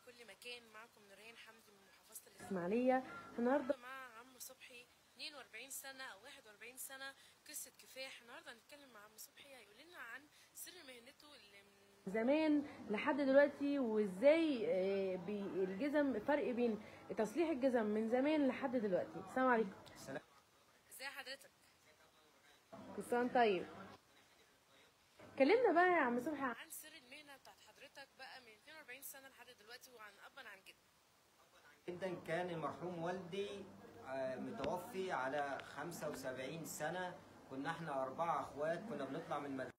كل مكان معكم نورين حمدي من محافظة الإسماعيلية اسماعيليه النهارده مع عم صبحي 42 سنة أو 41 سنة قصة كفاح النهاردة هنتكلم مع عم صبحي هيقول لنا عن سر مهنته اللي من زمان لحد دلوقتي وازاي آه، بي- الجزم فرق بين تصليح الجزم من زمان لحد دلوقتي السلام عليكم السلام ازاي حضرتك كل سنه وأنت طيب كلمنا بقى يا عم صبحي عن عن سر المهنة بتاعت حضرتك بقى من 42 سنة لحد دلوقتي وعن أبا عن جد جدا كان المرحوم والدي آه، متوفي على 75 سنة كنا احنا أربعة أخوات كنا بنطلع من المدرسة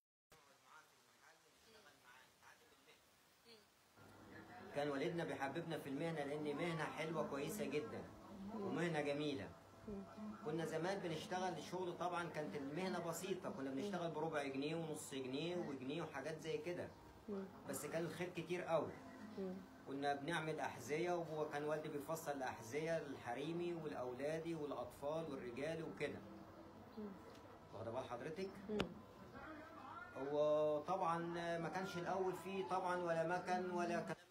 كان والدنا بيحببنا في المهنة لأن مهنة حلوة كويسة جدا ومهنة جميلة كنا زمان بنشتغل شغل طبعا كانت المهنة بسيطة كنا بنشتغل بربع جنيه ونص جنيه وجنيه وحاجات زي كده بس كان الخير كتير قوي كنا بنعمل أحذية وكان والدي بيفصل الأحذية للحريمي والأولادي والأطفال والرجال وكده واخدة بال حضرتك؟ هو طبعا ما كانش الأول فيه طبعا ولا مكن ولا كلام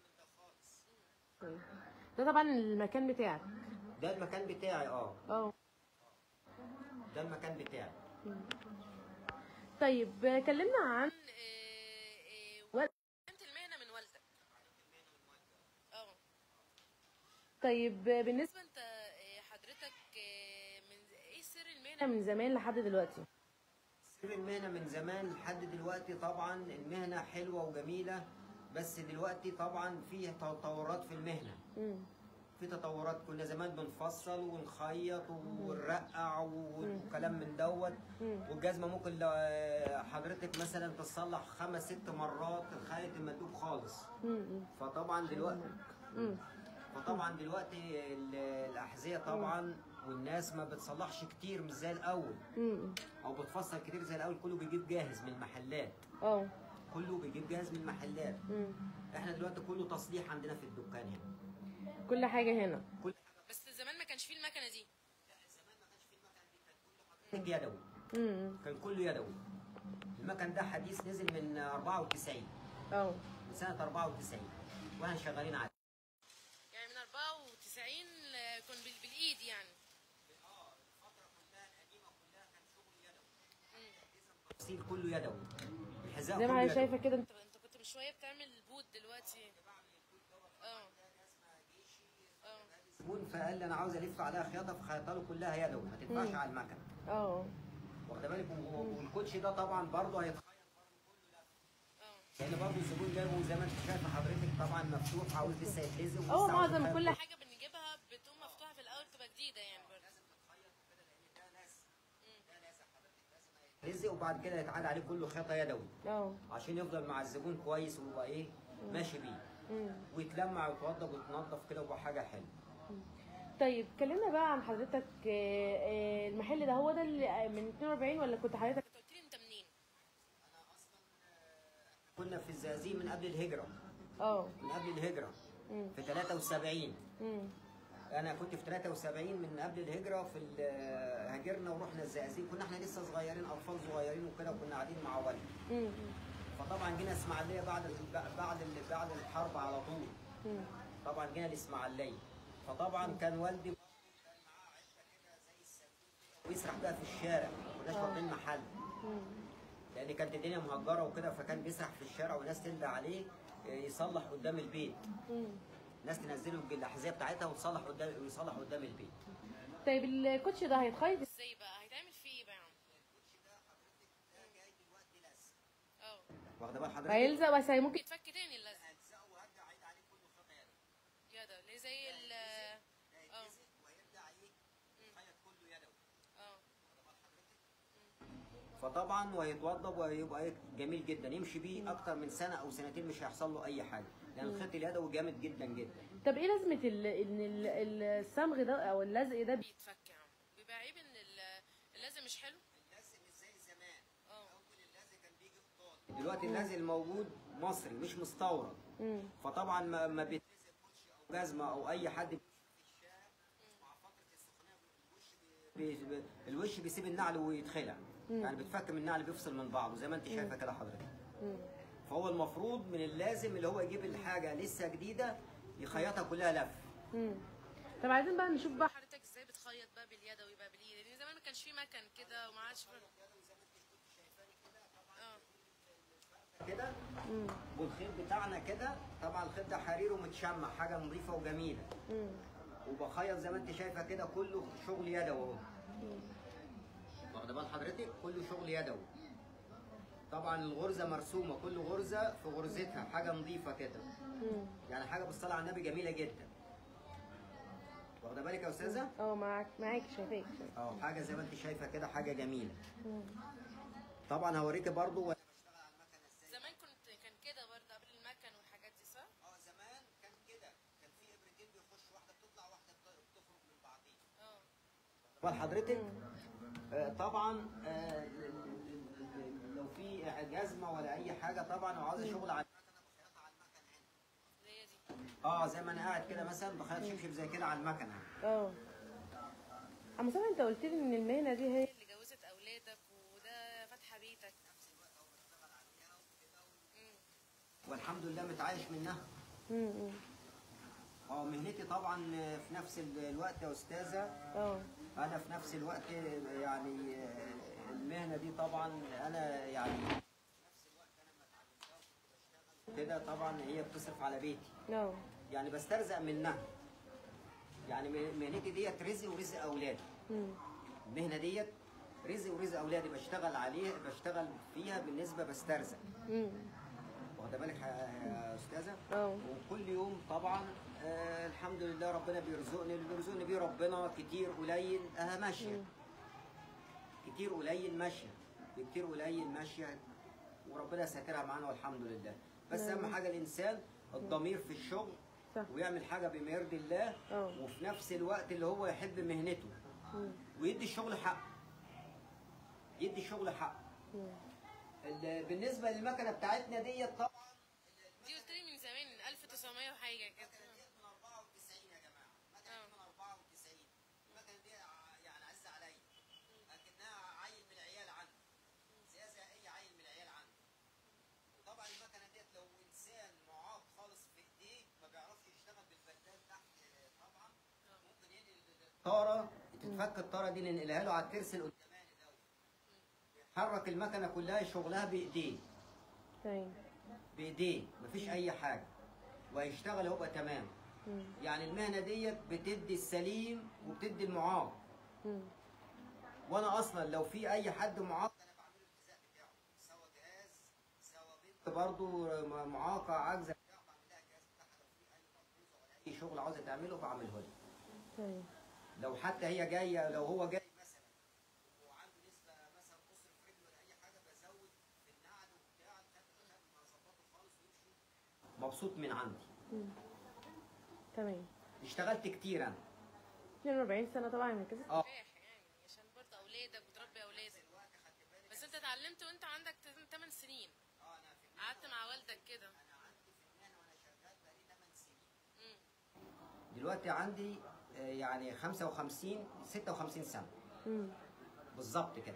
ده طبعا المكان بتاعك ده المكان بتاعي اه اه ده المكان بتاعي طيب آه، كلمنا عن عن وال- انت المهنة من والدك اه طيب آه، بالنسبه بالنسبة انت آه، حضرتك آه، من ايه سر المهنة من زمان لحد دلوقتي سر المهنة من زمان لحد دلوقتي طبعا المهنة حلوة وجميلة بس دلوقتي طبعا في تطورات في المهنة مم. في تطورات كنا زمان بنفصل ونخيط ونرقع وكلام من دوت والجزمه ممكن لو حضرتك مثلا تصلح خمس ست مرات الخيط المندوب خالص مم. فطبعا دلوقتي مم. فطبعا دلوقتي ال- الاحذيه طبعا والناس ما بتصلحش كتير مش زي الاول مم. او بتفصل كتير زي الاول كله بيجيب جاهز من المحلات اه كله بيجيب جاهز من المحلات مم. احنا دلوقتي كله تصليح عندنا في الدكان هنا كل حاجه هنا كل بس زمان ما كانش فيه المكنة دي حاجه يدوي مم. كان كله يدوي المكن ده حديث نزل من 94 اه من سنه 94 واحنا شغالين عليه يعني من 94 آه، كان بال- بالايد يعني التفصيل كله يدوي الحذاء زي ما كله انا يدوي شايفه كده انت طب انت كنت من شويه بتعمل بوت دلوقتي اه اه زبون فقال لي انا عاوز الف عليها خياطه فخيطها له كلها يدوي ما تنفعش على المكن اه واخد بالك و- والكوتش ده طبعا برضه هيتخيط اه لان برضه الزبون جايبه زي ما انت شايفه حضرتك طبعا مفتوح عاوز لسه يتلزق ولسه اه عاوز معظم يتخيط. كل حاجه بنجيبها بتقوم مفتوحه في الاول تبقى جديده يعني برضه يتلزق وبعد كده يتعاد عليه كله خيطه يدوي اه عشان يفضل مع الزبون كويس ويبقى ايه ماشي بيه مم. ويتلمع ويتوضب ويتنضف كده ويبقى حاجه حلوه طيب كلمنا بقى عن حضرتك آه، آه، المحل ده هو ده اللي من 42 ولا كنت حضرتك انت قلت لي انت منين كنا في الزقازيق من قبل الهجره اه من قبل الهجره مم. في 73 مم. انا كنت في 73 من قبل الهجره في ال- هاجرنا ورحنا الزقازيق كنا احنا لسه صغيرين اطفال صغيرين وكده وكنا قاعدين مع والدي مم. فطبعا جينا اسماعيليه بعد ال- بعد ال- بعد الحرب على طول مم. طبعا جينا الاسماعيليه فطبعا كان والدي ويسرح بقى في الشارع ما كناش واخدين محل لان كانت الدنيا مهجره وكده فكان بيسرح في الشارع والناس تندى عليه يصلح قدام البيت مم. ناس تنزله الاحذيه بتاعتها وتصلح قدام ويصلح قدام البيت طيب الكوتش ده هيتخيط ازاي بقى هيتعمل فيه ايه بقى يا عم اه واخده بال حضرتك هيلزق بس هي ممكن يتفك تاني اللزق يا ده ليه زي ال اه اه فطبعا وهيتوضب وهيبقى إيه جميل جدا يمشي بيه اكتر من سنه او سنتين مش هيحصل له اي حاجه لان الخيط اليدوي جامد جدا جدا طب ايه لازمه ال- ان ال- ال- الصمغ ده او اللزق ده بي- بيتفك يا عم بيبقى عيب ان ال- اللزق مش حلو اللزق مش زي زمان اه اول اللزق كان بيجي ايطالي دلوقتي اللزق الموجود مصري مش مستورد مم. فطبعا ما ما بيتلزق كوتشي او جزمه او اي حد بيمشي في الشارع مع فتره السخونيه الوش بي- بي- الوش بيسيب النعل ويتخلع يعني بيتفك من النعل بيفصل من بعضه زي ما انت شايفه كده حضرتك مم. فهو المفروض من اللازم اللي هو يجيب الحاجه لسه جديده يخيطها كلها لف مم. طب عايزين بقى نشوف بقى حضرتك ازاي بتخيط بقى باليدوي بقى بالايد لان زمان ما كانش في مكن كده وما عادش اه كده مم. والخيط بتاعنا كده طبعا الخيط ده حرير ومتشمع حاجه نظيفه وجميله مم. وبخيط زي ما انت شايفه كده كله شغل يدوي اهو واخده بال حضرتك كله شغل يدوي طبعا الغرزه مرسومه كل غرزه في غرزتها حاجه نظيفه كده مم. يعني حاجه بالصلاه على النبي جميله جدا واخده بالك يا استاذه اه معاك معاك شايفاك اه حاجه زي ما انت شايفه كده حاجه جميله مم. طبعا هوريك برضو وانا بشتغل على المكنه ازاي زمان كنت كان كده برضه قبل المكن والحاجات دي صح؟ اه زمان كان كده كان في ابرتين بيخش واحده بتطلع واحده بت- بتخرج من بعضيها اه بال حضرتك آه، طبعا آه، ال- ال- ال- لو في جزمه ولا اي حاجه طبعا وعاوزه شغل على المكنه بخيطها على المكنه هنا اللي هي دي اه زي ما انا قاعد كده مثلا بخيط شبشب زي كده على المكنه اه عم صبحي انت قلت لي ان المهنه دي هي اللي جوزت اولادك وده فاتحه بيتك مم. والحمد لله متعايش منها مم. مم. اه مهنتي طبعا في نفس الوقت يا استاذه اه انا في نفس الوقت يعني آه، المهنه دي طبعا انا يعني في نفس الوقت انا لما اتعلمتها وكنت بشتغل كده طبعا هي بتصرف على بيتي اه يعني بسترزق منها يعني م- مهنتي ديت رزق ورزق اولادي مم. المهنه ديت رزق ورزق اولادي بشتغل عليه بشتغل فيها بالنسبه بسترزق مم. واخده بالك يا يا استاذه اه وكل يوم طبعا آه الحمد لله ربنا بيرزقني اللي بيرزقني بيه ربنا كتير قليل اه ماشيه كتير قليل ماشيه كتير قليل ماشيه وربنا ساترها معانا والحمد لله بس اهم حاجه الانسان الضمير في الشغل صح ويعمل حاجه بما يرضي الله اه. وفي نفس الوقت اللي هو يحب مهنته مم. ويدي الشغل حقه يدي الشغل حقه مم. ال- بالنسبه للمكنه بتاعتنا ديت طبعا دي قلت لي من زمان من 1900 وحاجه كده من 94 يا جماعه المكنه دي من 94 المكنه دي ع- يعني عزيزه عليا لكنها عيل من العيال عندي زي زي اي عيل من العيال عندي وطبعا المكنه ديت لو انسان معاق خالص في ايديه ما بيعرفش يشتغل بالبدال تحت آه، طبعا ممكن ينقل الطاره تتفك الطاره دي ننقلها له على الترس القداماني دوت يحرك المكنه كلها شغلها بايديه تمام بايديه مفيش اي حاجه وهيشتغل هو تمام مم. يعني المهنه ديت بتدي السليم وبتدي المعاق مم. وانا اصلا لو في اي حد معاق انا بعمله الجزاء بتاعه سواء جهاز سواء بنت برضه معاقه عاجزه بتاعه بعمل لها الجهاز بتاعها لو في اي ملحوظه ولا اي شغل عاوزه تعمله بعمله لها تمام لو حتى هي جايه لو هو جاي مثلا وعنده نسبه مثلا قصر في رجله ولا اي حاجه بزود في النعل وبتاع لحد ما اظبطه خالص ويمشي مبسوط من عندي مم. تمام اشتغلت كتير انا 42 سنه طبعا من كده اه كفاح يعني عشان برضه اولادك وتربي اولادك بس انت اتعلمت وانت عندك 8 سنين اه انا في قعدت مع والدك كده انا عندي في المهنه وانا شغال بقالي 8 سنين مم. دلوقتي عندي آه، يعني 55 56 سنه مم. بالظبط كده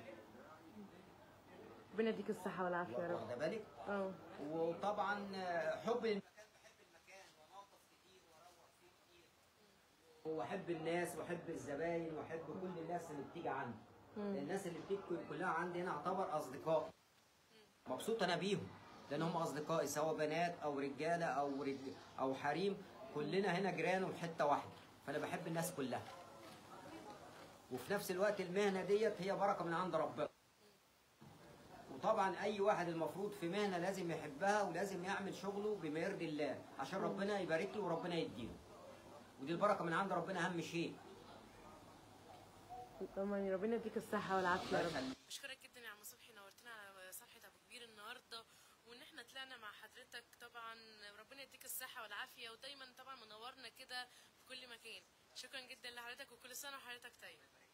ربنا يديك الصحه والعافيه يا رب واخده بالك اه وطبعا آه، حب للمكان بحب المكان وانظف كتير واروق فيه كتير واحب الناس واحب الزباين واحب كل الناس اللي بتيجي عندي مم. الناس اللي بتيجي كلها عندي هنا اعتبر اصدقائي مبسوط انا بيهم لان هم اصدقائي سواء بنات او رجاله او رج... او حريم كلنا هنا جيران وحته واحده فانا بحب الناس كلها وفي نفس الوقت المهنه ديت هي بركه من عند ربنا وطبعا اي واحد المفروض في مهنه لازم يحبها ولازم يعمل شغله بما يرضي الله عشان ربنا يبارك له وربنا يديله ودي البركه من عند ربنا اهم شيء طبعا ربنا يديك الصحه والعافيه الله يا رب يخليك. بشكرك جدا يا عم صبحي نورتنا على صفحه ابو كبير النهارده وان احنا طلعنا مع حضرتك طبعا ربنا يديك الصحه والعافيه ودايما طبعا منورنا كده في كل مكان شكرا جدا لحضرتك وكل سنه وحضرتك طيب